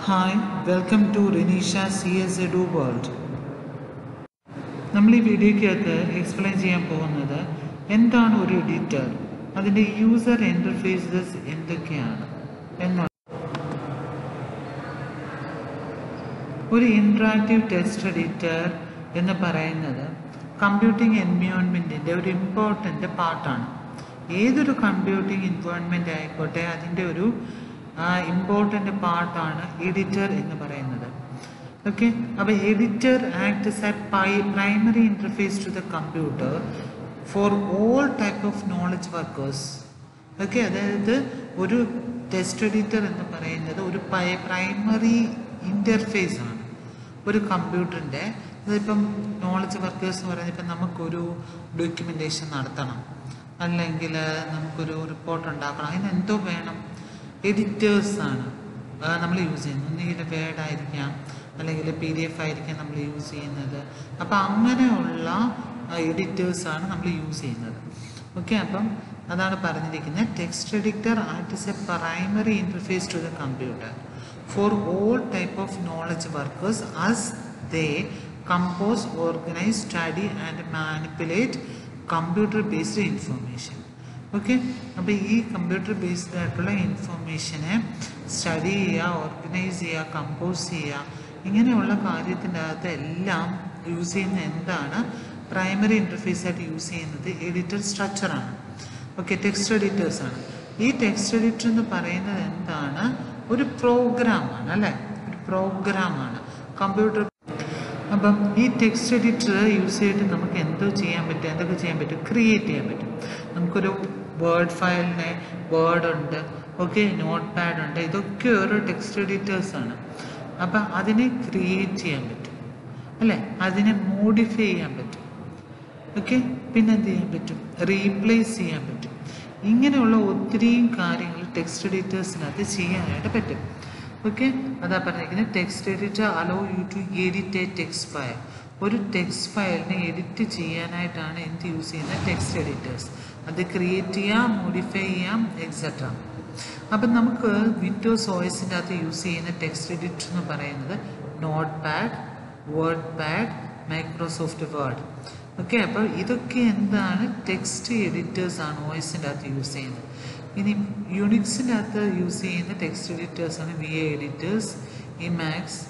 Hi welcome to Reneesha C S Edu World നമ്മൾ ഈ വീഡിയോയ്ക്കകത്ത് explain ചെയ്യാൻ പോകുന്നത് എന്താണ് ഒരു എഡിറ്റർ അതിൻ്റെ യൂസർ ഇൻ്റർഫേസസ് എന്തൊക്കെയാണ് എന്നാണ് ഒരു ഇൻട്രാക്റ്റീവ് ടെക്സ്റ്റ് എഡിറ്റർ എന്ന് പറയുന്നത് കമ്പ്യൂട്ടിംഗ് എൻവയോൺമെൻറ്റിൻ്റെ ഒരു ഇമ്പോർട്ടൻ്റ് പാർട്ടാണ് ഏതൊരു കമ്പ്യൂട്ടിംഗ് എൻവയോൺമെൻറ്റ് ആയിക്കോട്ടെ അതിൻ്റെ ഒരു ഇമ്പോർട്ടൻ്റ് പാർട്ടാണ് എഡിറ്റർ എന്ന് പറയുന്നത് ഓക്കെ അപ്പോൾ editor acts a pie primary interface to the computer for all type of knowledge workers okay അതായത് ഒരു ടെസ്റ്റ് എഡിറ്റർ എന്ന് പറയുന്നത് ഒരു പ്രൈമറി ഇൻ്റർഫേസ് ആണ് ഒരു കമ്പ്യൂട്ടറിൻ്റെ അതിപ്പം നോളജ് വർക്കേഴ്സ് എന്ന് പറയുന്നത് ഇപ്പം നമുക്കൊരു ഡോക്യുമെൻറ്റേഷൻ നടത്തണം അല്ലെങ്കിൽ നമുക്കൊരു റിപ്പോർട്ട് ഉണ്ടാക്കണം അതിന് എന്തോ വേണം എഡിറ്റേഴ്സാണ് നമ്മൾ യൂസ് ചെയ്യുന്നത് ഒന്നുകിൽ വേർഡ് ആയിരിക്കാം അല്ലെങ്കിൽ പി ഡി എഫ് ആയിരിക്കാം നമ്മൾ യൂസ് ചെയ്യുന്നത് അപ്പം അങ്ങനെയുള്ള എഡിറ്റേഴ്സാണ് നമ്മൾ യൂസ് ചെയ്യുന്നത് ഓക്കെ അപ്പം അതാണ് പറഞ്ഞിരിക്കുന്നത് text editor acts a primary interface to the computer for all type of knowledge workers as they compose organise study and manipulate computer based information okay അപ്പോൾ ഈ കമ്പ്യൂട്ടർ ബേസ്ഡ് ആയിട്ടുള്ള ഇൻഫർമേഷനെ സ്റ്റഡി ചെയ്യുക organise ചെയ്യുക compose ചെയ്യുക ഇങ്ങനെയുള്ള കാര്യത്തിൻ്റെ അകത്ത് എല്ലാം യൂസ് ചെയ്യുന്ന എന്താണ് പ്രൈമറി ഇൻ്റർഫേസ് ആയിട്ട് യൂസ് ചെയ്യുന്നത് എഡിറ്റർ സ്ട്രക്ചറാണ് ഓക്കെ ടെക്സ്റ്റ് എഡിറ്റേഴ്സാണ് ഈ ടെക്സ്റ്റ് എഡിറ്റർ എന്ന് പറയുന്നത് എന്താണ് ഒരു പ്രോഗ്രാമാണ് അല്ലേ ഒരു പ്രോഗ്രാമാണ് കമ്പ്യൂട്ടർ അപ്പം ഈ ടെക്സ്റ്റ് എഡിറ്റർ യൂസ് ചെയ്തിട്ട് നമുക്ക് എന്തോ ചെയ്യാൻ പറ്റും എന്തൊക്കെ ചെയ്യാൻ പറ്റും ക്രിയേറ്റ് ചെയ്യാൻ പറ്റും നമുക്കൊരു വേർഡ് ഫയലിനെ വേർഡ് ഉണ്ട് ഓക്കെ നോട്ട് പാഡ് ഉണ്ട് ഇതൊക്കെ ഓരോ ടെക്സ്റ്റ് എഡിറ്റേഴ്സാണ് അപ്പം അതിനെ ക്രിയേറ്റ് ചെയ്യാൻ പറ്റും അല്ലേ അതിനെ മോഡിഫൈ ചെയ്യാൻ പറ്റും ഓക്കെ പിന്നെ എന്ത് ചെയ്യാൻ പറ്റും റീപ്ലേസ് ചെയ്യാൻ പറ്റും ഇങ്ങനെയുള്ള ഒത്തിരിയും കാര്യങ്ങൾ ടെക്സ്റ്റ് എഡിറ്റേഴ്സിനകത്ത് ചെയ്യാനായിട്ട് പറ്റും ഓക്കെ അതാ പറഞ്ഞിരിക്കുന്നത് text editor allow you to edit a text file ഒരു ടെക്സ്റ്റ് ഫയലിനെ എഡിറ്റ് ചെയ്യാനായിട്ടാണ് എന്ത് യൂസ് ചെയ്യുന്നത് ടെക്സ്റ്റ് എഡിറ്റേഴ്സ് അത് ക്രിയേറ്റ് ചെയ്യാം മോഡിഫൈ ചെയ്യാം എക്സെട്ര അപ്പം നമുക്ക് വിൻഡോസ് ഓയസിൻ്റെ അകത്ത് യൂസ് ചെയ്യുന്ന ടെക്സ്റ്റ് എഡിറ്റർ എന്ന് പറയുന്നത് Notepad WordPad Microsoft Word okay അപ്പോൾ ഇതൊക്കെ എന്താണ് ടെക്സ്റ്റ് എഡിറ്റേഴ്സ് ആണ് ഓയിസിൻ്റെ അകത്ത് യൂസ് ചെയ്യുന്നത് ഇനി യുണിക്സിൻ്റെ അകത്ത് യൂസ് ചെയ്യുന്ന ടെക്സ്റ്റ് എഡിറ്റേഴ്സ് ആണ് V A editors Emacs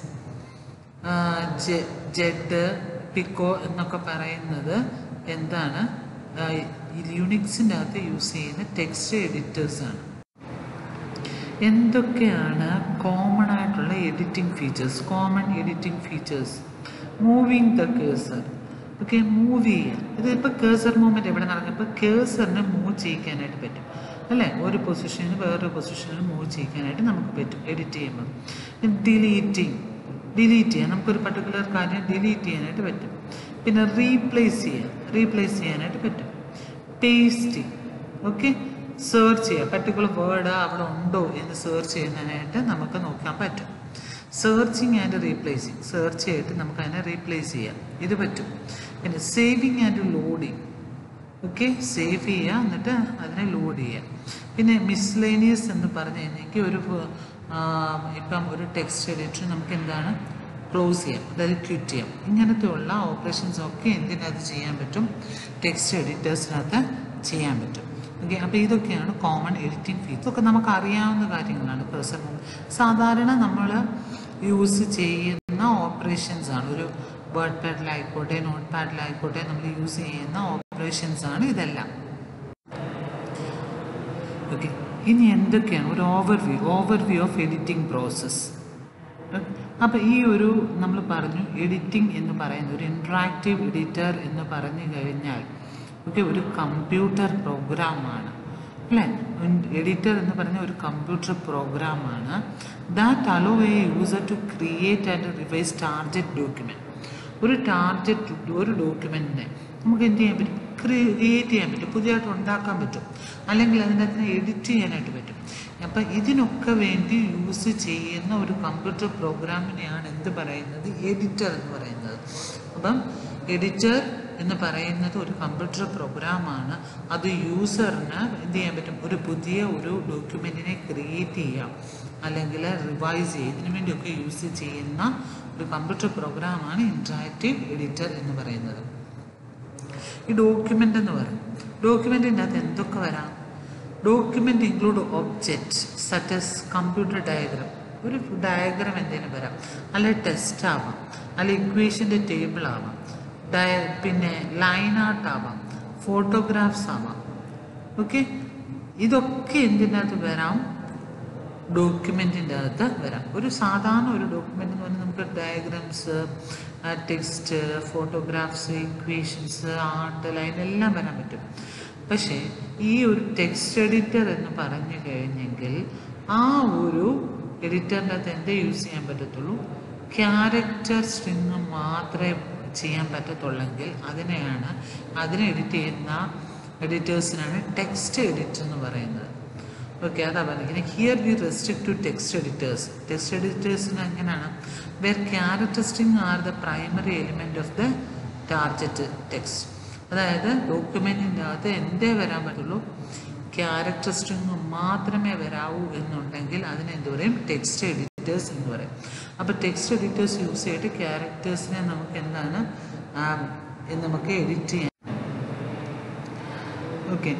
Jed Pico എന്നൊക്കെ പറയുന്നത് എന്താണ് യുണിക്സിൻ്റെ അകത്ത് യൂസ് ചെയ്യുന്ന ടെക്സ്റ്റ് എഡിറ്റേഴ്സ് ആണ് എന്തൊക്കെയാണ് കോമൺ ആയിട്ടുള്ള editing features common editing features moving the cursor okay move ചെയ്യാൻ ഇതിപ്പോൾ കേസർ മൂവ്മെൻറ്റ് എവിടെ നടക്കും ഇപ്പോൾ കേസറിനെ മൂവ് ചെയ്യിക്കാനായിട്ട് പറ്റും അല്ലേ ഒരു പൊസിഷനിൽ വേറൊരു പൊസിഷനിൽ മൂവ് ചെയ്യിക്കാനായിട്ട് നമുക്ക് പറ്റും എഡിറ്റ് ചെയ്യുമ്പോൾ ഡിലീറ്റിങ് ഡിലീറ്റ് ചെയ്യാൻ നമുക്കൊരു പർട്ടിക്കുലർ കാര്യം ഡിലീറ്റ് ചെയ്യാനായിട്ട് പറ്റും പിന്നെ റീപ്ലേസ് ചെയ്യാൻ റീപ്ലേസ് ചെയ്യാനായിട്ട് പറ്റും പേസ്റ്റിംഗ് ഓക്കെ സെർച്ച് ചെയ്യുക പർട്ടിക്കുലർ വേർഡ് അവിടെ ഉണ്ടോ എന്ന് സെർച്ച് ചെയ്യുന്നതിനായിട്ട് നമുക്ക് നോക്കാൻ പറ്റും സെർച്ചിങ് ആൻഡ് റീപ്ലേസിങ് സെർച്ച് ചെയ്തിട്ട് നമുക്ക് അതിനെ റീപ്ലേസ് ചെയ്യാം ഇത് പറ്റും പിന്നെ saving and loading okay save ചെയ്യുക എന്നിട്ട് അതിനെ ലോഡ് ചെയ്യുക പിന്നെ മിസ്ലേനിയസ് എന്ന് പറഞ്ഞു കഴിഞ്ഞെങ്കിൽ ഒരു ഇപ്പം ഒരു ടെക്സ്റ്റ് എഡിറ്റർ നമുക്ക് എന്താണ് ക്ലോസ് ചെയ്യാം അതായത് ക്വിറ്റ് ചെയ്യാം ഇങ്ങനത്തെ ഉള്ള ഓപ്പറേഷൻസ് ഒക്കെ എന്തിനകത്ത് ചെയ്യാൻ പറ്റും ടെക്സ്റ്റ് എഡിറ്റേഴ്സിനകത്ത് ചെയ്യാൻ പറ്റും ഓക്കെ അപ്പോൾ ഇതൊക്കെയാണ് കോമൺ എഡിറ്റിംഗ് ഫീച്ചർ ഇതൊക്കെ നമുക്ക് അറിയാവുന്ന കാര്യങ്ങളാണ് പേഴ്സൺ സാധാരണ നമ്മൾ യൂസ് ചെയ്യുന്ന ഓപ്പറേഷൻസ് ആണ് ഒരു വേർഡ് പാഡിലായിക്കോട്ടെ നോട്ട് പാഡിലായിക്കോട്ടെ നമ്മൾ യൂസ് ചെയ്യുന്ന ഓപ്പറേഷൻസ് ആണ് ഇതെല്ലാം ഓക്കെ ഇനി എന്തൊക്കെയാണ് ഒരു overview overview of editing process അപ്പോൾ ഈ ഒരു നമ്മൾ പറഞ്ഞു എഡിറ്റിംഗ് എന്ന് പറയുന്ന ഒരു ഇൻട്രാക്റ്റീവ് എഡിറ്റർ എന്ന് പറഞ്ഞു കഴിഞ്ഞാൽ ഓക്കെ ഒരു കമ്പ്യൂട്ടർ പ്രോഗ്രാമാണ് അല്ലേ എഡിറ്റർ എന്ന് പറഞ്ഞ ഒരു കമ്പ്യൂട്ടർ പ്രോഗ്രാമാണ് that allow a user to create and revise target document ഒരു ടാർജറ്റ് ഒരു ഡോക്യുമെൻറ്റിനെ നമുക്ക് എന്ത് ചെയ്യാൻ പറ്റും ക്രിയേറ്റ് ചെയ്യാൻ പറ്റും പുതിയതായിട്ട് ഉണ്ടാക്കാൻ പറ്റും അല്ലെങ്കിൽ അതിനകത്ത് എഡിറ്റ് ചെയ്യാനായിട്ട് പറ്റും അപ്പം ഇതിനൊക്കെ വേണ്ടി യൂസ് ചെയ്യുന്ന ഒരു കമ്പ്യൂട്ടർ പ്രോഗ്രാമിനെയാണ് എന്ത് പറയുന്നത് എഡിറ്റർ എന്ന് പറയുന്നത് അപ്പം എഡിറ്റർ എന്ന് പറയുന്നത് ഒരു കമ്പ്യൂട്ടർ പ്രോഗ്രാമാണ് അത് യൂസറിന് എന്ത് ചെയ്യാൻ പറ്റും ഒരു പുതിയ ഒരു ഡോക്യുമെൻറ്റിനെ ക്രിയേറ്റ് ചെയ്യാം അല്ലെങ്കിൽ റിവൈസ് ചെയ്യുക ഇതിനു വേണ്ടിയൊക്കെ യൂസ് ചെയ്യുന്ന ഒരു കമ്പ്യൂട്ടർ പ്രോഗ്രാമാണ് ഇൻട്രാക്റ്റീവ് എഡിറ്റർ എന്ന് പറയുന്നത് ഈ ഡോക്യുമെൻ്റ് എന്ന് പറയും ഡോക്യുമെൻറ്റിൻ്റെ അകത്ത് എന്തൊക്കെ വരാം ഡോക്യുമെൻ്റ് ഇൻക്ലൂഡ് ഒബ്ജക്റ്റ് സറ്റസ് കമ്പ്യൂട്ടർ ഡയഗ്രാം ഒരു ഡയഗ്രാം എന്തെങ്കിലും വരാം അല്ലെങ്കിൽ ടെസ്റ്റ് ആവാം അല്ലെങ്കിൽ ഇക്വേഷൻ്റെ ടേബിൾ ആവാം ഡയ പിന്നെ ലൈൻ ആർട്ട് ആവാം ഫോട്ടോഗ്രാഫ്സ് ആവാം ഓക്കെ ഇതൊക്കെ എന്തിനകത്ത് വരാം ഡോക്യുമെൻറ്റിൻ്റെ അകത്ത് വരാം ഒരു സാധാരണ ഒരു ഡോക്യുമെൻ്റ് എന്ന് പറഞ്ഞാൽ നമുക്ക് diagrams text photographs equations art line എല്ലാം വരാൻ പറ്റും പക്ഷേ ഈ ഒരു ടെക്സ്റ്റ് എഡിറ്റർ എന്ന് പറഞ്ഞു കഴിഞ്ഞെങ്കിൽ ആ ഒരു എഡിറ്ററിൻ്റെ അകത്ത് എന്തേ യൂസ് ചെയ്യാൻ പറ്റത്തുള്ളൂ ക്യാരക്ടർ സ്ട്രിങ് മാത്രമേ ചെയ്യാൻ പറ്റത്തുള്ളെങ്കിൽ അതിനെയാണ് അതിനെ എഡിറ്റ് ചെയ്യുന്ന എഡിറ്റേഴ്സിനാണ് ടെക്സ്റ്റ് എഡിറ്റ് എന്ന് പറയുന്നത് ഓക്കെ അതാ പറഞ്ഞിരിക്കുന്നത് here we restrict to text editors text എഡിറ്റേഴ്സിന് എങ്ങനെയാണ് where character string are the primary element of the target text അതായത് ഡോക്യുമെൻറ്റിൻ്റെ അകത്ത് എന്തേ വരാൻ പറ്റുള്ളൂ ക്യാരക്ടർ സ്ട്രിങ് മാത്രമേ വരാവൂ എന്നുണ്ടെങ്കിൽ അതിനെ എന്ത് പറയും ടെക്സ്റ്റ് എഡിറ്റേഴ്സ് എന്ന് പറയും അപ്പോൾ ടെക്സ്റ്റ് എഡിറ്റേഴ്സ് യൂസ് ചെയ്തിട്ട് ക്യാരക്ടേഴ്സിനെ നമുക്ക് എന്താണ് ആ, നമുക്ക് എഡിറ്റ് ചെയ്യാൻ ഓക്കെ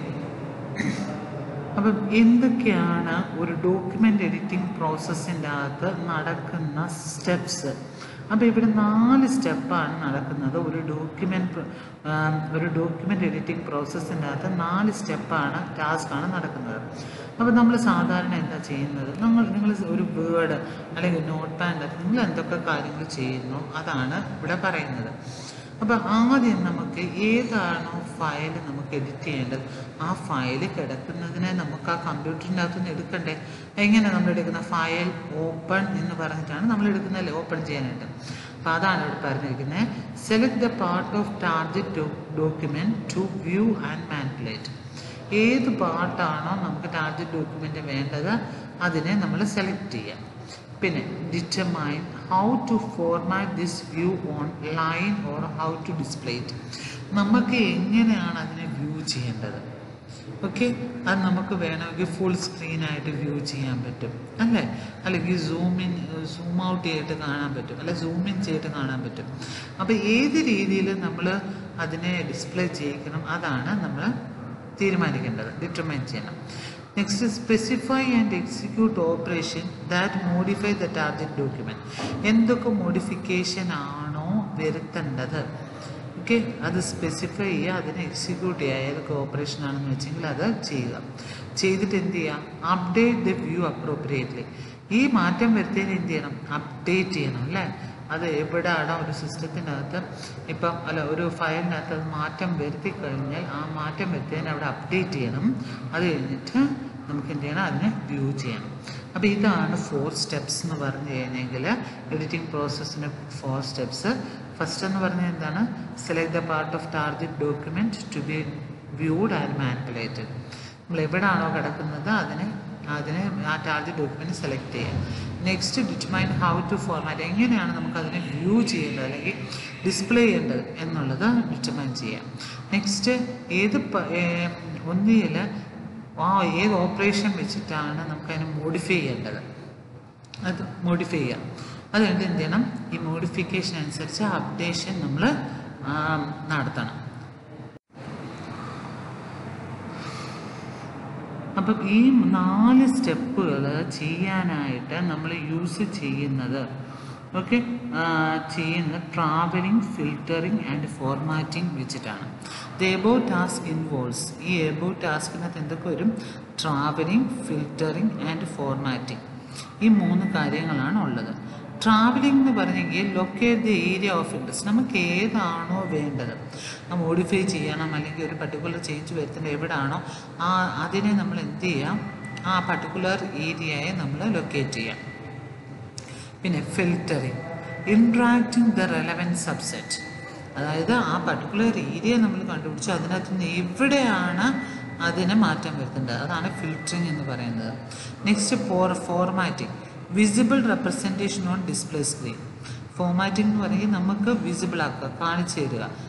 അപ്പം എന്തൊക്കെയാണ് ഒരു ഡോക്യുമെൻ്റ് എഡിറ്റിംഗ് പ്രോസസ്സിൻ്റെ അകത്ത് നടക്കുന്ന സ്റ്റെപ്സ് അപ്പോൾ ഇവിടെ നാല് സ്റ്റെപ്പാണ് നടക്കുന്നത് ഒരു ഡോക്യുമെൻ്റ് ഒരു ഡോക്യുമെൻ്റ് എഡിറ്റിംഗ് പ്രോസസ്സിൻ്റെ അകത്ത് നാല് സ്റ്റെപ്പാണ് ടാസ്ക്കാണ് നടക്കുന്നത് അപ്പോൾ നമ്മൾ സാധാരണ എന്താ ചെയ്യുന്നത് നമ്മൾ നിങ്ങൾ ഒരു വേർഡ് അല്ലെങ്കിൽ നോട്ട് പാഡിൽ നിങ്ങൾ എന്തൊക്കെ കാര്യങ്ങൾ ചെയ്യുന്നു അതാണ് ഇവിടെ പറയുന്നത് അപ്പോൾ ആദ്യം നമുക്ക് ഏതാണോ ഫയൽ നമുക്ക് എഡിറ്റ് ചെയ്യേണ്ടത് ആ ഫയൽ കിടക്കുന്നതിനെ നമുക്ക് ആ കമ്പ്യൂട്ടറിൻ്റെ അകത്തുനിന്ന് എടുക്കണ്ടേ എങ്ങനെ നമ്മൾ എടുക്കുന്ന ഫയൽ ഓപ്പൺ എന്ന് പറഞ്ഞിട്ടാണ് നമ്മൾ എടുക്കുന്നത് ഓപ്പൺ ചെയ്യാനായിട്ട് അപ്പോൾ അതാണ് ഇവിടെ പറഞ്ഞിരിക്കുന്നത് select the part of target document to view and manipulate ഏത് പാർട്ടാണോ നമുക്ക് ടാർജറ്റ് ഡോക്യുമെൻ്റ് വേണ്ടത് അതിനെ നമ്മൾ സെലക്ട് ചെയ്യാം പിന്നെ determine how to format this view on line or how to display it നമുക്ക് എങ്ങനെയാണ് അതിനെ വ്യൂ ചെയ്യേണ്ടത് ഓക്കെ അത് നമുക്ക് വേണമെങ്കിൽ ഫുൾ സ്ക്രീനായിട്ട് വ്യൂ ചെയ്യാൻ പറ്റും അല്ലേ അല്ലെങ്കിൽ സൂം ഇൻ സൂം ഔട്ട് ചെയ്തിട്ട് കാണാൻ പറ്റും അല്ലെ സൂം ഇൻ ചെയ്തിട്ട് കാണാൻ പറ്റും അപ്പോൾ ഏത് രീതിയിൽ നമ്മൾ അതിനെ ഡിസ്പ്ലേ ചെയ്യിക്കണം അതാണ് നമ്മൾ തീരുമാനിക്കേണ്ടത് ഡിറ്റർമൈൻ ചെയ്യണം next specify and execute operation that modify the target document എന്തൊക്കെ മോഡിഫിക്കേഷൻ ആണോ വരുത്തേണ്ടത് ഓക്കെ അത് സ്പെസിഫൈ ചെയ്യുക അതിനെ എക്സിക്യൂട്ട് ചെയ്യുക ഏതൊക്കെ ഓപ്പറേഷൻ ആണെന്ന് വെച്ചെങ്കിൽ അത് ചെയ്യുക ചെയ്തിട്ട് എന്ത് ചെയ്യുക അപ്ഡേറ്റ് ദ വ്യൂ അപ്രോപ്രിയേറ്റ്ലി ഈ മാറ്റം വരുത്തിയതിന് എന്ത് ചെയ്യണം അപ്ഡേറ്റ് ചെയ്യണം അല്ലേ അത് എവിടെയാണ് ഒരു സിസ്റ്റത്തിൻ്റെ അകത്ത് ഇപ്പം അല്ല ഒരു ഫയലിനകത്ത് അത് മാറ്റം വരുത്തി കഴിഞ്ഞാൽ ആ മാറ്റം വരുത്തിയതിനെ അവിടെ അപ്ഡേറ്റ് ചെയ്യണം അത് കഴിഞ്ഞിട്ട് നമുക്ക് എന്ത് ചെയ്യണം അതിനെ വ്യൂ ചെയ്യണം അപ്പോൾ ഇതാണ് ഫോർ സ്റ്റെപ്സ് എന്ന് പറഞ്ഞു കഴിഞ്ഞെങ്കിൽ എഡിറ്റിംഗ് പ്രോസസ്സിന് ഫോർ സ്റ്റെപ്സ് ഫസ്റ്റ് എന്ന് പറഞ്ഞാൽ എന്താണ് select the part of target document to be viewed and manipulated നമ്മൾ എവിടെയാണോ കിടക്കുന്നത് അതിനെ അതിനെ ആ ടാർഗറ്റ് ഡോക്യുമെൻറ്റ് സെലക്ട് ചെയ്യുക next determine how to format എങ്ങനെയാണ് നമുക്ക് അതിനെ വ്യൂ ചെയ്യേണ്ടത് അല്ലെങ്കിൽ ഡിസ്പ്ലേ ചെയ്യേണ്ടത് എന്നുള്ളത് ഡിറ്റർമൈൻ ചെയ്യാം നെക്സ്റ്റ് ഏത് ഒന്നിൽ ആ ഏത് ഓപ്പറേഷൻ വെച്ചിട്ടാണ് നമുക്ക് അതിനെ മോഡിഫൈ ചെയ്യേണ്ടത് അത് മോഡിഫൈ ചെയ്യാം അതുകൊണ്ട് എന്ത് ചെയ്യണം ഈ മോഡിഫിക്കേഷൻ അനുസരിച്ച് അപ്ഡേഷൻ നമ്മൾ നടത്തണം അപ്പം ഈ നാല് സ്റ്റെപ്പുകൾ ചെയ്യാനായിട്ട് നമ്മൾ യൂസ് ചെയ്യുന്നത് ഓക്കെ ചെയ്യുന്ന ട്രാവലിംഗ് ഫിൽറ്ററിങ് ആൻഡ് ഫോർമാറ്റിംഗ് വെച്ചിട്ടാണ് ദ എബോ ടാസ്ക് ഇൻവോൾവ്സ് ഈ എബോ ടാസ്കിനകത്ത് എന്തൊക്കെ വരും ട്രാവലിംഗ് ഫിൽറ്ററിങ് ആൻഡ് ഫോർമാറ്റിംഗ് ഈ മൂന്ന് കാര്യങ്ങളാണ് ഉള്ളത് ട്രാവലിംഗ് എന്ന് പറഞ്ഞെങ്കിൽ locate the area of interest നമുക്ക് ഏതാണോ വേണ്ടത് മോഡിഫൈ ചെയ്യണം അല്ലെങ്കിൽ ഒരു പർട്ടിക്കുലർ ചേഞ്ച് വരുത്തേണ്ടത് എവിടാണോ ആ അതിനെ നമ്മൾ എന്ത് ചെയ്യാം ആ പർട്ടിക്കുലർ ഏരിയയെ നമ്മൾ ലൊക്കേറ്റ് ചെയ്യാം പിന്നെ filtering extracting the relevant subset അതായത് ആ പർട്ടിക്കുലർ ഏരിയ നമ്മൾ കണ്ടുപിടിച്ചു അതിനകത്ത് നിന്ന് എവിടെയാണ് അതിനെ മാറ്റം വരുത്തേണ്ടത് അതാണ് ഫിൽറ്ററിങ് എന്ന് പറയുന്നത് next for formatting visible representation on display screen formatting എന്ന് പറയുന്നത് നമുക്ക് വിസിബിൾ ആക്കുക കാണിച്ചു തരിക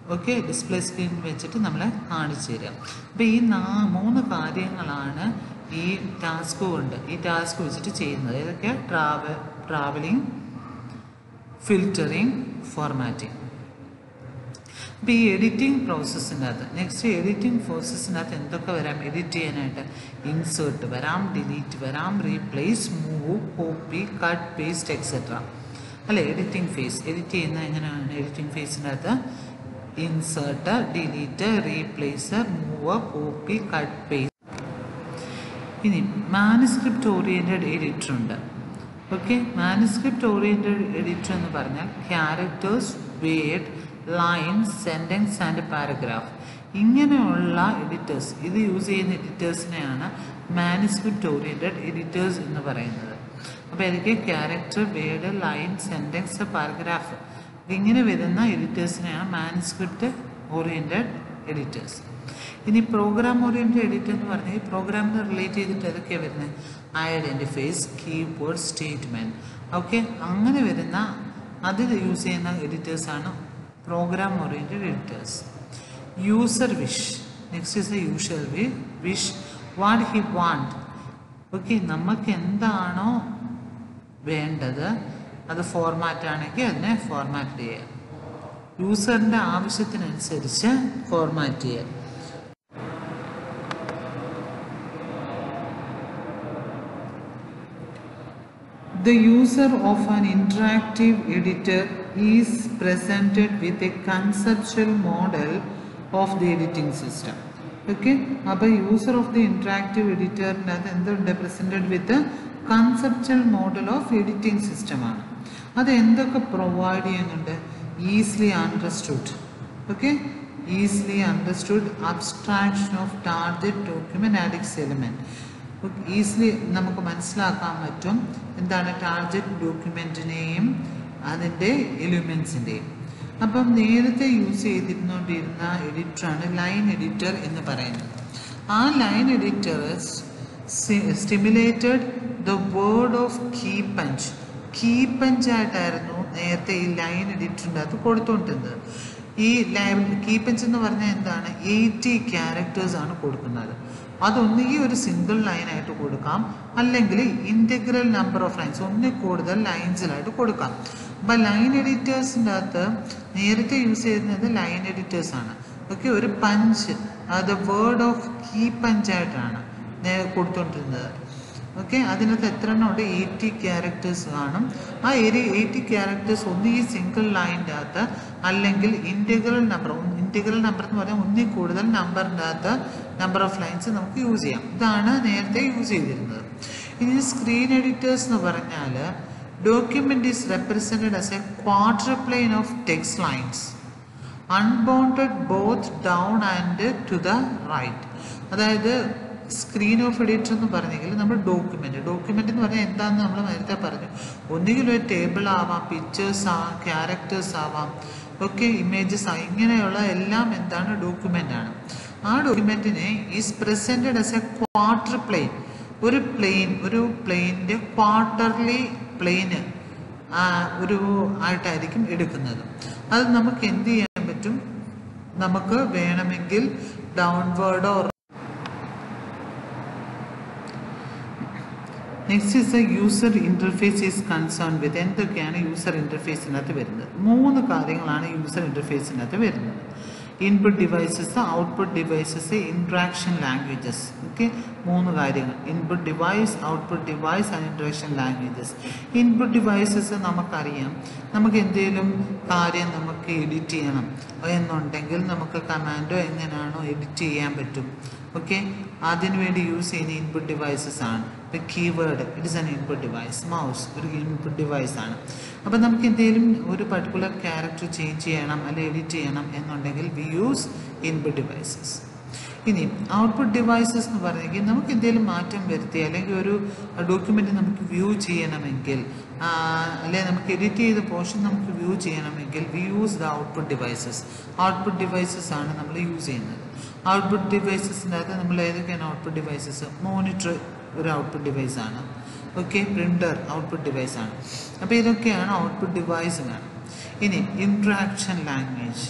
ഓക്കെ ഡിസ്പ്ലേ സ്ക്രീൻ വെച്ചിട്ട് നമ്മളെ കാണിച്ചു തരാം അപ്പോൾ ഈ നാ മൂന്ന് കാര്യങ്ങളാണ് ഈ ടാസ്ക് കൊണ്ട് ഈ ടാസ്ക് വെച്ചിട്ട് ചെയ്യുന്നത് ഏതൊക്കെ ട്രാവൽ ട്രാവലിംഗ് ഫിൽറ്ററിങ് ഫോർമാറ്റിംഗ് അപ്പോൾ ഈ എഡിറ്റിംഗ് പ്രോസസ്സിനകത്ത് നെക്സ്റ്റ് എഡിറ്റിംഗ് പ്രോസസ്സിനകത്ത് എന്തൊക്കെ വരാം എഡിറ്റ് ചെയ്യാനായിട്ട് ഇൻസേർട്ട് വരാം ഡിലീറ്റ് വരാം replace move copy cut paste etcetera അല്ലേ എഡിറ്റിംഗ് ഫേസ് എഡിറ്റ് ചെയ്യുന്ന എങ്ങനെയാണ് എഡിറ്റിംഗ് ഫേസിനകത്ത് insert delete replace move copy cut paste ഇനി മാനുസ്ക്രിപ്റ്റ് ഓറിയൻറ്റഡ് എഡിറ്റർ ഉണ്ട് ഓക്കെ മാനുസ്ക്രിപ്റ്റ് ഓറിയൻറ്റഡ് എഡിറ്റർ എന്ന് പറഞ്ഞാൽ characters word lines sentence and paragraph ഇങ്ങനെയുള്ള എഡിറ്റേഴ്സ് ഇത് യൂസ് ചെയ്യുന്ന എഡിറ്റേഴ്സിനെയാണ് മാനുസ്ക്രിപ്റ്റ് ഓറിയൻറ്റഡ് എഡിറ്റേഴ്സ് എന്ന് പറയുന്നത് അപ്പോൾ ഏതൊക്കെ character word line sentence paragraph ഇങ്ങനെ വരുന്ന എഡിറ്റേഴ്സിനെയാണ് മാനുസ്ക്രിപ്റ്റ് ഓറിയൻറ്റഡ് എഡിറ്റേഴ്സ് ഇനി പ്രോഗ്രാം ഓറിയൻറ്റഡ് എഡിറ്റർ എന്ന് പറഞ്ഞാൽ ഈ പ്രോഗ്രാമിനെ റിലേറ്റ് ചെയ്തിട്ട് ഏതൊക്കെയാണ് വരുന്നത് ഐഡൻറ്റിഫൈസ് കീബോർഡ് സ്റ്റേറ്റ്മെൻറ്റ് ഓക്കെ അങ്ങനെ വരുന്ന അത് യൂസ് ചെയ്യുന്ന എഡിറ്റേഴ്സാണ് program oriented editors user wish next is a user we wish what he want okay നമുക്ക് എന്താണോ വേണ്ടത് അത് ഫോർമാറ്റ് ആണെങ്കിൽ അതിനെ ഫോർമാറ്റ് ചെയ്യുക യൂസറിൻ്റെ ആവശ്യത്തിനനുസരിച്ച് ഫോർമാറ്റ് ചെയ്യുക The user of an interactive editor is presented with a conceptual model of the editing system. Okay അപ്പോൾ യൂസർ ഓഫ് ദി ഇൻട്രാക്റ്റീവ് എഡിറ്ററിനകത്ത് എന്തുണ്ട് presented with conceptual model of editing സിസ്റ്റമാണ് അത് എന്തൊക്കെ പ്രൊവൈഡ് ചെയ്യുന്നുണ്ട് easily understood okay easily understood abstraction of target document ആഡിക്സ് element easily നമുക്ക് മനസ്സിലാക്കാൻ പറ്റും എന്താണ് ടാർഗറ്റ് ഡോക്യുമെൻറ്റിനെയും അതിൻ്റെ എലിമെൻസിൻ്റെയും അപ്പം നേരത്തെ യൂസ് ചെയ്തിരുന്നുകൊണ്ടിരുന്ന എഡിറ്ററാണ് ലൈൻ എഡിറ്റർ എന്ന് പറയുന്നത് ആ line editor stimulated the word of key punch key പഞ്ചായിട്ടായിരുന്നു നേരത്തെ ഈ ലൈൻ എഡിറ്ററിൻ്റെ അകത്ത് കൊടുത്തുകൊണ്ടിരുന്നത് ഈ ലൈൻ കീ പഞ്ച് എന്ന് പറഞ്ഞാൽ എന്താണ് എയ്റ്റി ക്യാരക്ടേഴ്സ് ആണ് കൊടുക്കുന്നത് അതൊന്നുകിൽ ഒരു സിംഗിൾ ലൈനായിട്ട് കൊടുക്കാം അല്ലെങ്കിൽ ഇൻറ്റഗ്രൽ നമ്പർ ഓഫ് ലൈൻസ് ഒന്നിൽ കൂടുതൽ ലൈൻസിലായിട്ട് കൊടുക്കാം അപ്പം ലൈൻ എഡിറ്റേഴ്സിൻ്റെ അകത്ത് നേരത്തെ യൂസ് ചെയ്യുന്നത് ലൈൻ എഡിറ്റേഴ്സ് ആണ് ഓക്കെ ഒരു പഞ്ച് അത് വേർഡ് ഓഫ് കീ പഞ്ചായിട്ടാണ് കൊടുത്തുകൊണ്ടിരുന്നത് ഓക്കെ അതിനകത്ത് എത്ര എണ്ണം ഉണ്ട് എയ്റ്റി ക്യാരക്ടേഴ്സ് കാണും ആ എരി എയ്റ്റി ക്യാരക്ടേഴ്സ് ഒന്ന് ഈ സിംഗിൾ ലൈൻ്റെ അകത്ത് അല്ലെങ്കിൽ ഇൻറ്റഗ്രൽ നമ്പർ ഇൻറ്റഗ്രൽ നമ്പർ എന്ന് പറഞ്ഞാൽ ഒന്നിൽ കൂടുതൽ നമ്പറിൻ്റെ അകത്ത് നമ്പർ ഓഫ് ലൈൻസ് നമുക്ക് യൂസ് ചെയ്യാം ഇതാണ് നേരത്തെ യൂസ് ചെയ്തിരുന്നത് ഇനി സ്ക്രീൻ എഡിറ്റേഴ്സ് എന്ന് പറഞ്ഞാൽ document is represented as a quarter plane of text lines unbounded both down and to the right അതായത് സ്ക്രീൻ ഓഫ് എഡിറ്റർ എന്ന് പറഞ്ഞെങ്കിൽ നമ്മൾ ഡോക്യുമെൻ്റ് ഡോക്യുമെൻ്റ് എന്ന് പറഞ്ഞാൽ എന്താണെന്ന് നമ്മൾ നേരത്തെ പറഞ്ഞു ഒന്നുകിൽ ഒരു ടേബിൾ ആവാം പിക്ചേഴ്സ് ആവാം ക്യാരക്ടേഴ്സ് ആവാം ഒക്കെ ഇമേജസ് ആവാം ഇങ്ങനെയുള്ള എല്ലാം എന്താണ് ഡോക്യുമെൻ്റ് ആണ് ആ ഡോക്യുമെൻറ്റിനെ is presented as a quarter plane ഒരു പ്ലെയിൻ ഒരു പ്ലെയിൻ്റെ ക്വാർട്ടർലി പ്ലെയിന് ഒരു ആയിട്ടായിരിക്കും എടുക്കുന്നത് അത് നമുക്ക് എന്ത് ചെയ്യാൻ പറ്റും നമുക്ക് വേണമെങ്കിൽ ഡൗൺവേർഡോ next is a user interface is concern with എന്തൊക്കെയാണ് യൂസർ ഇൻ്റർഫേസിനകത്ത് വരുന്നത് മൂന്ന് കാര്യങ്ങളാണ് യൂസർ ഇൻ്റർഫേസിനകത്ത് വരുന്നത് input devices output devices interaction languages okay മൂന്ന് കാര്യങ്ങൾ input device output device and interaction languages input devices നമുക്കറിയാം നമുക്ക് എന്തെങ്കിലും കാര്യം നമുക്ക് എഡിറ്റ് ചെയ്യണം എന്നുണ്ടെങ്കിൽ നമുക്ക് കമാൻഡോ എങ്ങനെയാണോ എഡിറ്റ് ചെയ്യാൻ പറ്റും ഓക്കെ അതിനുവേണ്ടി യൂസ് ചെയ്യുന്ന ഇൻപുട്ട് ഡിവൈസസ് ആണ് ഇപ്പോൾ keyboard it is an input device mouse ഒരു ഇൻപുട്ട് ഡിവൈസ് ആണ് അപ്പോൾ നമുക്ക് എന്തെങ്കിലും ഒരു പർട്ടിക്കുലർ ക്യാരക്ടർ ചേഞ്ച് ചെയ്യണം അല്ലെങ്കിൽ എഡിറ്റ് ചെയ്യണം എന്നുണ്ടെങ്കിൽ വി യൂസ് ഇൻപുട്ട് ഡിവൈസസ് ഇനി ഔട്ട്പുട്ട് ഡിവൈസസ് എന്ന് പറഞ്ഞെങ്കിൽ നമുക്ക് എന്തെങ്കിലും മാറ്റം വരുത്തി അല്ലെങ്കിൽ ഒരു ഡോക്യുമെൻ്റ് നമുക്ക് വ്യൂ ചെയ്യണമെങ്കിൽ അല്ലെങ്കിൽ നമുക്ക് എഡിറ്റ് ചെയ്ത പോർഷൻ നമുക്ക് വ്യൂ ചെയ്യണമെങ്കിൽ we use the output devices output devices ആണ് നമ്മൾ യൂസ് ചെയ്യുന്നത് ഔട്ട്പുട്ട് ഡിവൈസസിൻ്റെ അകത്ത് നമ്മൾ ഏതൊക്കെയാണ് ഔട്ട്പുട്ട് ഡിവൈസസ് മോണിറ്റർ ഒരു ഔട്ട്പുട്ട് ഡിവൈസ് ആണ് ഓക്കെ പ്രിൻ്റർ ഔട്ട്പുട്ട് ഡിവൈസ് ആണ് അപ്പോൾ ഇതൊക്കെയാണ് ഔട്ട്പുട്ട് ഡിവൈസുകൾ ഇനി ഇൻട്രാക്ഷൻ ലാംഗ്വേജ്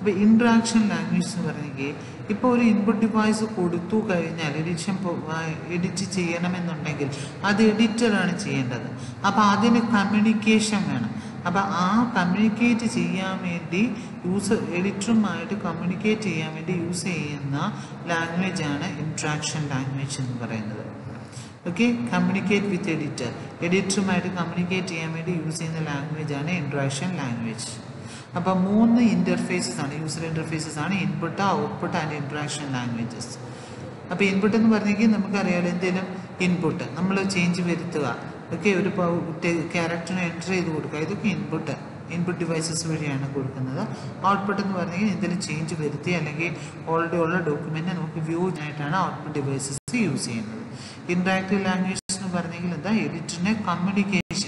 അപ്പോൾ ഇൻട്രാക്ഷൻ ലാംഗ്വേജ് എന്ന് പറഞ്ഞെങ്കിൽ ഇപ്പോൾ ഒരു ഇൻപുട്ട് ഡിവൈസ് കൊടുത്തു കഴിഞ്ഞാൽ എഡിഷൻ എഡിറ്റ് ചെയ്യണമെന്നുണ്ടെങ്കിൽ അത് എഡിറ്ററാണ് ചെയ്യേണ്ടത് അപ്പോൾ അതിന് കമ്മ്യൂണിക്കേഷൻ വേണം അപ്പോൾ ആ കമ്മ്യൂണിക്കേറ്റ് ചെയ്യാൻ വേണ്ടി യൂസർ എഡിറ്ററുമായിട്ട് കമ്മ്യൂണിക്കേറ്റ് ചെയ്യാൻ വേണ്ടി യൂസ് ചെയ്യുന്ന ലാംഗ്വേജാണ് ഇൻട്രാക്ഷൻ ലാംഗ്വേജ് എന്ന് പറയുന്നത് ഓക്കെ കമ്മ്യൂണിക്കേറ്റ് വിത്ത് എഡിറ്റർ എഡിറ്ററുമായിട്ട് കമ്മ്യൂണിക്കേറ്റ് ചെയ്യാൻ വേണ്ടി യൂസ് ചെയ്യുന്ന ലാംഗ്വേജാണ് ഇൻട്രാക്ഷൻ ലാംഗ്വേജ് അപ്പോൾ മൂന്ന് ഇൻ്റർഫേസസ് ആണ് യൂസർ ഇൻ്റർഫേസസ് ആണ് input output and interaction languages അപ്പോൾ ഇൻപുട്ട് എന്ന് പറഞ്ഞെങ്കിൽ നമുക്കറിയാലോ എന്തെങ്കിലും ഇൻപുട്ട് നമ്മൾ ചേഞ്ച് വരുത്തുക ഓക്കെ ഒരു ക്യാരക്ടറിനെ എൻ്റർ ചെയ്ത് കൊടുക്കുക ഇതൊക്കെ ഇൻപുട്ട് ഇൻപുട്ട് ഡിവൈസസ് വഴിയാണ് കൊടുക്കുന്നത് ഔട്ട്പുട്ട് എന്ന് പറഞ്ഞെങ്കിൽ എന്തെങ്കിലും ചേഞ്ച് വരുത്തി അല്ലെങ്കിൽ ഓൾറെഡി ഉള്ള ഡോക്യുമെൻ്റ് നമുക്ക് വ്യൂ ആയിട്ടാണ് ഔട്ട്പുട്ട് ഡിവൈസസ് യൂസ് ചെയ്യുന്നത് ഇൻട്രാക്റ്റീവ് ലാംഗ്വേജ് എന്ന് പറഞ്ഞെങ്കിൽ എന്താ എഡിറ്ററിനെ കമ്മ്യൂണിക്കേഷൻ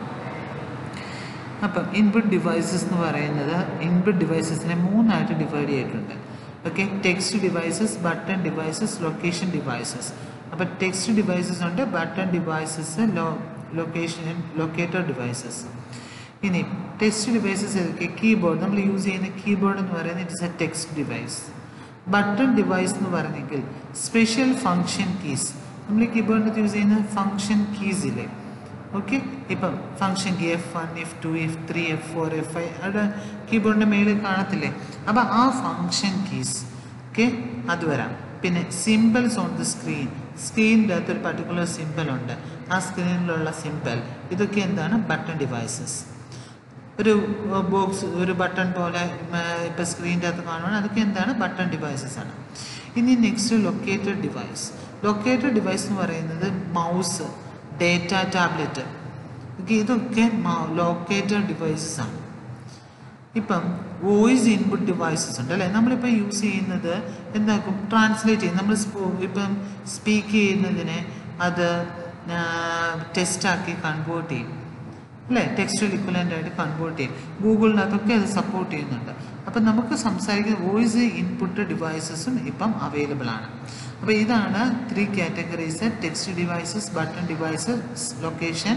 അപ്പം ഇൻപുട്ട് ഡിവൈസസ് എന്ന് പറയുന്നത് ഇൻപുട്ട് ഡിവൈസസിനെ മൂന്നായിട്ട് ഡിവൈഡ് ചെയ്തിട്ടുണ്ട് okay text devices button devices location devices അപ്പം ടെക്സ്റ്റ് ഡിവൈസസ് ഉണ്ട് ബട്ടൺ ഡിവൈസസ് ലോ ലൊക്കേഷൻ ലൊക്കേറ്റർ ഡിവൈസസ് ഇനി ടെക്സ്റ്റ് ഡിവൈസസ് ഏതൊക്കെ കീബോർഡ് നമ്മൾ യൂസ് ചെയ്യുന്ന കീബോർഡ് എന്ന് പറയുന്നത് it is a text device button device എന്ന് പറഞ്ഞെങ്കിൽ സ്പെഷ്യൽ ഫങ്ഷൻ കീസ് നമ്മൾ ഈ കീബോർഡിനകത്ത് യൂസ് ചെയ്യുന്ന ഫങ്ഷൻ കീസ് ഇല്ലേ ഓക്കെ ഇപ്പം function key F one F two F three F four F five അവിടെ കീബോർഡിൻ്റെ മേളിൽ കാണത്തില്ലേ അപ്പം ആ ഫങ്ഷൻ കീസ് ഓക്കെ അത് വരാം പിന്നെ സിമ്പിൾസ് ഓൺ ദി സ്ക്രീൻ സ്ക്രീനിൻ്റെ അകത്ത് ഒരു പർട്ടിക്കുലർ സിമ്പിൾ ഉണ്ട് ആ സ്ക്രീനിലുള്ള സിമ്പിൾ ഇതൊക്കെ എന്താണ് ബട്ടൺ ഡിവൈസസ് ഒരു ബോക്സ് ഒരു ബട്ടൺ പോലെ ഇപ്പം സ്ക്രീനിൻ്റെ അകത്ത് കാണുവാണ് അതൊക്കെ എന്താണ് ബട്ടൺ ഡിവൈസസ് ആണ് ഇനി next located device located device എന്ന് പറയുന്നത് മൗസ് ഡേറ്റ ടാബ്ലറ്റ് ഓക്കെ ഇതൊക്കെ ലൊക്കേറ്റഡ് ഡിവൈസസ് ആണ് ഇപ്പം വോയിസ് ഇൻപുട്ട് ഡിവൈസസ് ഉണ്ട് അല്ലേ നമ്മളിപ്പോൾ യൂസ് ചെയ്യുന്നത് എന്താക്കും ട്രാൻസ്ലേറ്റ് ചെയ്യും നമ്മൾ ഇപ്പം സ്പീക്ക് ചെയ്യുന്നതിനെ അത് ടെസ്റ്റാക്കി കൺവേർട്ട് ചെയ്യും അല്ലേ ടെക്സ്റ്റ് ഇക്വലൻ്റ് ആയിട്ട് കൺവേർട്ട് ചെയ്യും ഗൂഗിളിനകത്തൊക്കെ അത് സപ്പോർട്ട് ചെയ്യുന്നുണ്ട് അപ്പം നമുക്ക് സംസാരിക്കുന്ന വോയിസ് ഇൻപുട്ട് ഡിവൈസസും ഇപ്പം അവൈലബിൾ ആണ് അപ്പോൾ ഇതാണ് three categories text devices button devices location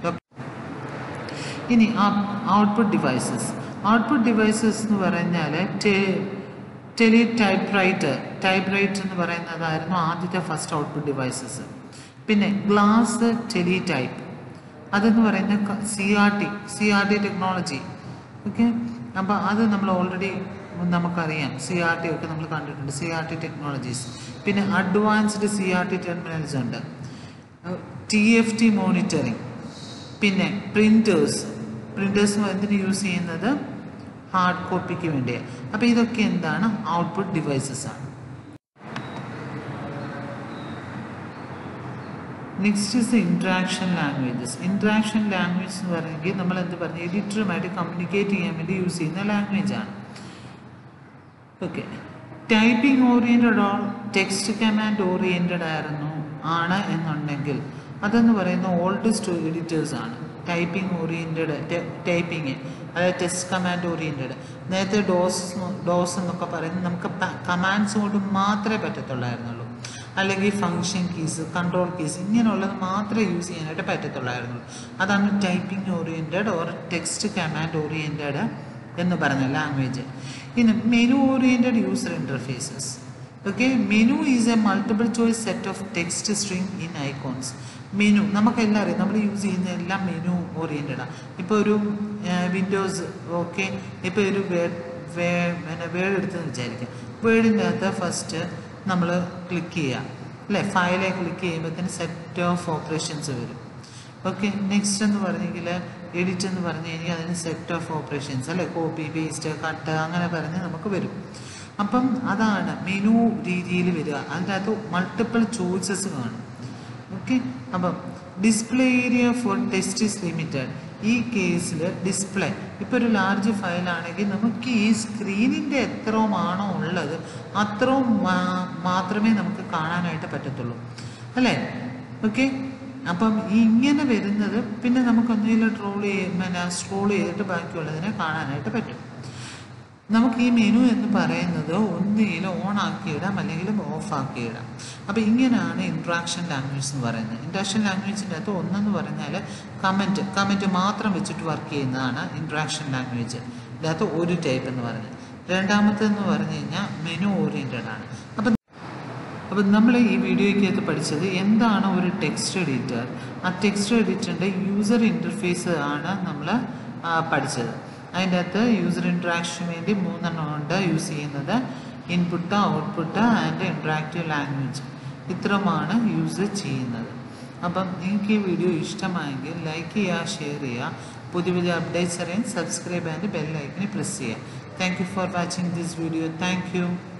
ഇനി ഔട്ട്പുട്ട് ഡിവൈസസ് ഔട്ട്പുട്ട് ഡിവൈസസ് എന്ന് പറഞ്ഞാൽ teletypewriter typewriter എന്ന് പറയുന്നതായിരുന്നു ആദ്യത്തെ ഫസ്റ്റ് ഔട്ട്പുട്ട് ഡിവൈസസ് പിന്നെ ഗ്ലാസ് ടെലി ടൈപ്പ് അതെന്ന് പറയുന്നത് C R T C R T technology okay അപ്പോൾ അത് നമ്മൾ ഓൾറെഡി നമുക്കറിയാം സി ആർ ടി ഒക്കെ നമ്മൾ കണ്ടിട്ടുണ്ട് സി ആർ ടി ടെക്നോളജീസ് പിന്നെ advanced C R T terminals ഉണ്ട് ടി എഫ് ടി മോണിറ്ററിങ് പിന്നെ പ്രിൻറ്റേഴ്സ് പ്രിൻറ്റേഴ്സ് എന്തിന് യൂസ് ചെയ്യുന്നത് ഹാർഡ് കോപ്പിക്ക് വേണ്ടിയാണ് അപ്പോൾ ഇതൊക്കെ എന്താണ് ഔട്ട്പുട്ട് ഡിവൈസസ് ആണ് next is interaction languages interaction language എന്ന് പറയുമെങ്കിൽ നമ്മൾ എന്ത് പറഞ്ഞു എഡിറ്ററുമായിട്ട് കമ്മ്യൂണിക്കേറ്റ് ചെയ്യാൻ വേണ്ടി യൂസ് ചെയ്യുന്ന ലാംഗ്വേജ് ആണ് okay typing oriented or text command oriented ആയിരുന്നു ആണ് എന്നുണ്ടെങ്കിൽ അതെന്ന് പറയുന്ന ഓൾഡസ്റ്റ് എഡിറ്റേഴ്സ് ആണ് ടൈപ്പിംഗ് ഓറിയൻറ്റഡ് ടൈപ്പിംഗ് അതായത് ടെക്സ്റ്റ് കമാൻഡ് ഓറിയൻറ്റഡ് നേരത്തെ ഡോസ് ഡോസ് എന്നൊക്കെ പറയുന്നത് നമുക്ക് കമാൻഡ്സ് കൊണ്ട് മാത്രമേ പറ്റത്തുള്ളായിരുന്നുള്ളൂ അല്ലെങ്കിൽ ഫങ്ഷൻ കീസ് കൺട്രോൾ കീസ് ഇങ്ങനെയുള്ളത് മാത്രമേ യൂസ് ചെയ്യാനായിട്ട് പറ്റത്തുള്ളായിരുന്നുള്ളൂ അതാണ് typing oriented or text command oriented എന്ന് പറഞ്ഞ ലാംഗ്വേജ് ഇനി menu oriented user interfaces okay menu is a multiple choice set of text string in icons menu നമുക്കെല്ലാം അറിയാം നമ്മൾ യൂസ് ചെയ്യുന്ന എല്ലാം മെനു ഓറിയൻറ്റഡാണ് ഇപ്പോൾ ഒരു വിൻഡോസ് ഓക്കെ ഇപ്പോൾ ഒരു വേഡ് വേ പിന്നെ വേഡ് എടുത്തെന്ന് വിചാരിക്കാം വേഡിൻ്റെ അകത്ത് ഫസ്റ്റ് നമ്മൾ ക്ലിക്ക് ചെയ്യുക അല്ലേ ഫയലെ ക്ലിക്ക് ചെയ്യുമ്പോഴത്തേന് സെറ്റ് ഓഫ് ഓപ്പറേഷൻസ് വരും ഓക്കെ നെക്സ്റ്റ് എന്ന് പറഞ്ഞെങ്കിൽ എഡിറ്റ് എന്ന് പറഞ്ഞു കഴിഞ്ഞാൽ അതിന് സെറ്റ് ഓഫ് ഓപ്പറേഷൻസ് അല്ലേ കോപ്പി പേസ്റ്റ് കട്ട് അങ്ങനെ പറഞ്ഞ് നമുക്ക് വരും അപ്പം അതാണ് മെനു രീതിയിൽ വരിക അതിൻ്റെ അകത്ത് മൾട്ടിപ്പിൾ ചോയ്സസ് കാണും ഓക്കെ അപ്പം display area for test is limited ഈ കേസിൽ ഡിസ്പ്ലേ ഇപ്പോൾ ഒരു ലാർജ് ഫയലാണെങ്കിൽ നമുക്ക് ഈ സ്ക്രീനിൻ്റെ എത്രയുമാണോ ഉള്ളത് അത്രയും മാത്രമേ നമുക്ക് കാണാനായിട്ട് പറ്റത്തുള്ളൂ അല്ലേ ഓക്കെ അപ്പം ഇങ്ങനെ വരുന്നത് പിന്നെ നമുക്ക് ഒന്നുകിൽ ട്രോൾ ചെയ്യ പിന്നെ സ്ക്രോൾ ചെയ്തിട്ട് ബാക്കിയുള്ളതിനെ കാണാനായിട്ട് പറ്റും നമുക്ക് ഈ മെനു എന്ന് പറയുന്നത് ഒന്നുകിൽ ഓൺ ആക്കിയിടാം അല്ലെങ്കിൽ ഓഫ് ആക്കിയിടാം അപ്പോൾ ഇങ്ങനെയാണ് ഇൻട്രാക്ഷൻ ലാംഗ്വേജ് എന്ന് പറയുന്നത് ഇൻട്രാക്ഷൻ ലാംഗ്വേജിൻ്റെ അകത്ത് ഒന്നെന്ന് പറഞ്ഞാൽ കമൻറ്റ് കമൻറ്റ് മാത്രം വെച്ചിട്ട് വർക്ക് ചെയ്യുന്നതാണ് ഇൻട്രാക്ഷൻ ലാംഗ്വേജ് ഇതിനകത്ത് ഒരു ടൈപ്പ് എന്ന് പറയുന്നത് രണ്ടാമത്തെന്ന് പറഞ്ഞു കഴിഞ്ഞാൽ മെനു ഓറിയൻറ്റഡ് ആണ് അപ്പം അപ്പം നമ്മൾ ഈ വീഡിയോയ്ക്കകത്ത് പഠിച്ചത് എന്താണ് ഒരു ടെക്സ്റ്റ് എഡിറ്റർ ആ ടെക്സ്റ്റ് എഡിറ്ററിൻ്റെ യൂസർ ഇൻ്റർഫേസ് ആണ് നമ്മൾ പഠിച്ചത് അതിൻ്റെ അകത്ത് യൂസർ ഇൻട്രാക്ഷന് വേണ്ടി മൂന്നെണ്ണം ഉണ്ട് യൂസ് ചെയ്യുന്നത് input output and interactive language ഇത്രയുമാണ് യൂസ് ചെയ്യുന്നത് അപ്പം നിങ്ങൾക്ക് ഈ വീഡിയോ ഇഷ്ടമായെങ്കിൽ ലൈക്ക് ചെയ്യുക ഷെയർ ചെയ്യുക പുതിയ പുതിയ അപ്ഡേറ്റ്സ് അറിയാൻ സബ്സ്ക്രൈബ് ആൻഡ് ബെൽ ഐക്കണിൽ പ്രസ് ചെയ്യുക thank you for watching this video thank U